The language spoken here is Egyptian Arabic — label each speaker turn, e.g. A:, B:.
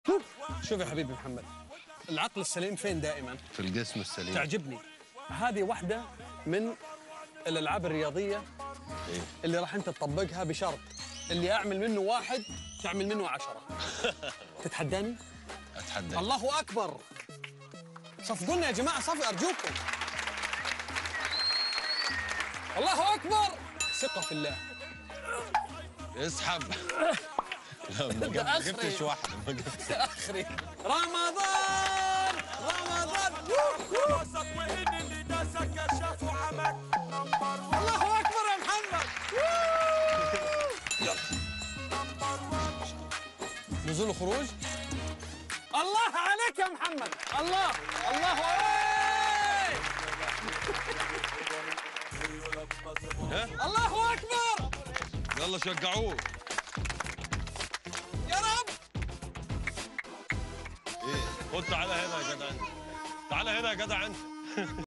A: شوف يا حبيبي محمد العقل السليم فين دائما
B: في الجسم السليم
A: تعجبني هذه واحدة من الألعاب الرياضية
B: إيه؟
A: اللي راح أنت تطبقها بشرط اللي أعمل منه واحد تعمل منه عشرة تتحداني؟
B: اتحدى
A: الله أكبر صفقونا يا جماعة صفق أرجوكم الله أكبر ثقة في الله
B: اسحب لا ما جبت-
A: آخري.
B: جبتش واحده ما جبتش
A: آخري رمضان رمضان
C: راسك وإن اللي داسك يا شاف وعمك نمبر وان
A: الله أكبر يا محمد
C: نمبر وان
A: نزول وخروج الله عليك يا محمد الله الله أي! الله اكبر
B: يلا شجعوه
A: يا رب
B: ايه خد تعالى هنا يا جدع انت تعالى هنا يا جدع انت